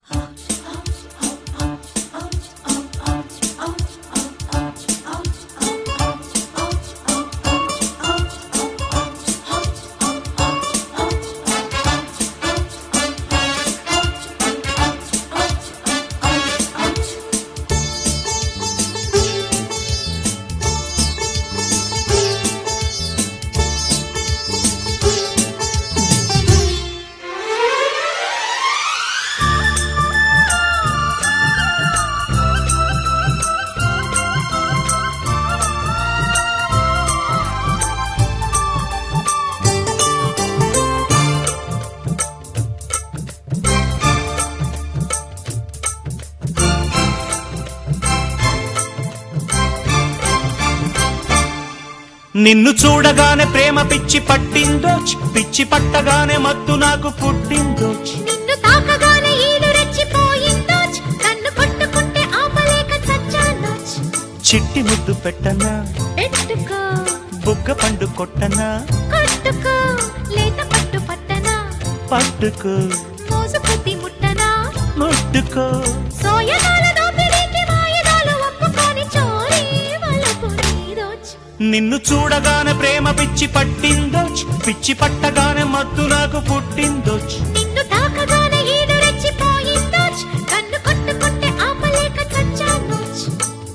నిన్ను చూడగానే ప్రేమ పిచ్చి పట్టిందోచ్ పిచ్చి పట్టగానే మత్తు నాకు పుట్టిందోచ్ నిన్ను తాకగానే ఈడు రెచ్చిపోయిందోచ్ నన్ను కొట్టుకుంటే ఆపలేక చచ్చానోచ్ చిట్టి ముద్దు పెట్టనా పెట్టుకో బుగ్గ పండు కొట్టనా కొట్టుకో లేత పట్టు పట్టనా పట్టుకో మోసు కొద్ది ముట్టనా ముట్టుకో సోయగాల దోపిడీకి వాయిదాలు ఒప్పుకొని చోరీ వలపు నీదోచ్ నిన్ను చూడగానే ప్రేమ పిచ్చి పట్టిందోచ్ పిచ్చి పట్టగానే మత్తు నాకు పుట్టిందోచ్ నిన్ను తాకగానే ఈడు రెచ్చిపోయిందోచ్ కన్ను కొట్టుకుంటే ఆపలేక చచ్చానోచ్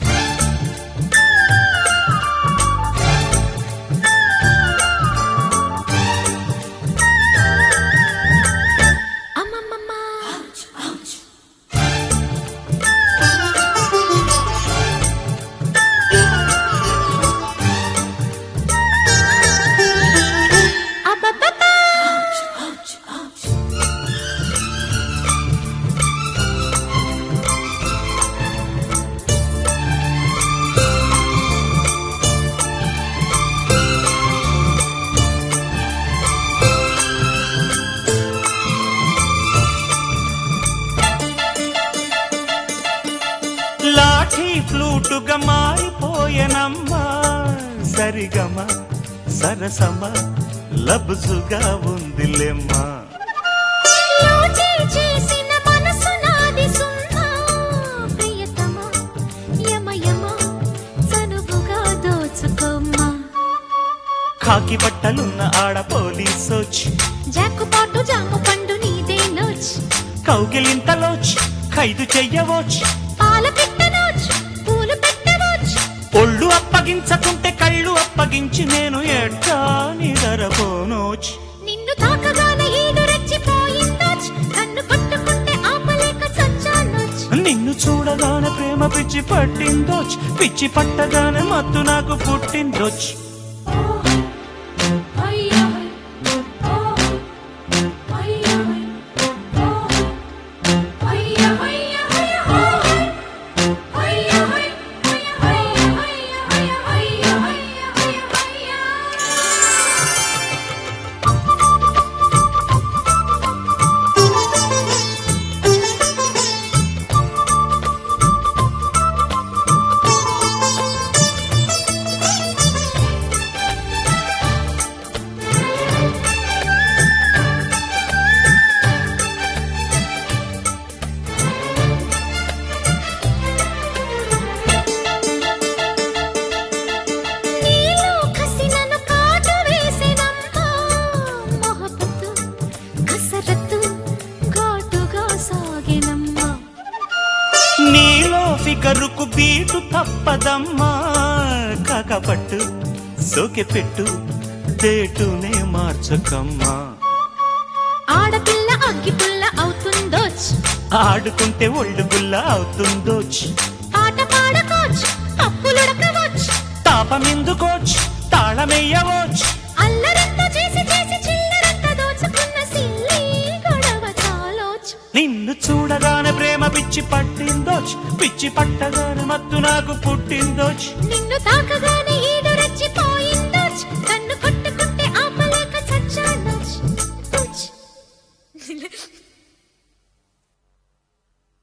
అమ్మమ్మమ్మ అబ్బబ్బబ్బా లాఠీ ఫ్లూటుగా మారిపోయనమ్మా సరిగమ సరసమ లబ్జుగా ఉందిలేమ్మా లోటే చేసిన మనసు నాది సున్నా ప్రియతమా యమ యమ చనువుగా దోచుకోమ్మా కాకి బట్టలున్న ఆడ పోలీసోచ్ జాకుపాటు జాము పండు నీదే నోచ్ కౌగిలింతలోచ్ ఖైదు చెయ్యవోచ్ పాల పెట్టనోచ్ పూలు పెట్టవోచ్ ఒళ్ళు అప్పగించకుంటే కళ్ళు అప్పగించి నేను ఎట్టా నిదరపోనోచ్ నిన్ను తాకగానే ఈడు రెచ్చిపోయిందోచ్ కన్ను కొట్టుకుంటే ఆపలేక చచ్చానోచ్ నిన్ను చూడగానే ప్రేమ పిచ్చి పట్టిందోచ్ పిచ్చి పట్టగానే మత్తు నాకు పుట్టిందోచ్ నీలో కసినను కాటు వేసెనమ్మా మొహబత్తు కసరత్తు ఘాటుగా సాగెనమ్మా నీలో ఫికరుకు బీటు తప్పదమ్మా కాకపట్టు సోకె పెట్టు దేటునే మార్చకమ్మా ఆడపిల్ల అగ్గిపుల్ల అవుతుందోచ్ ఆడుకుంటే ఒళ్ళు గుల్ల అవుతుందోచ్ పాట పాడకోచ్ పప్పులుడకవోచ్ తాపమెందుకోచ్ తాళమెయ్యవోచ్ అల్లరంతా చేసి చేసి చిల్లరంతా దోచుకున్న సిల్లి గొడవ చాలోచ్ నిన్ను చూడగానే ప్రేమ పిచ్చి పట్టిందోచ్ పిచ్చి పట్టగానే మత్తు నాకు పుట్టిందోచ్ నిన్ను తాకగానే ఈడు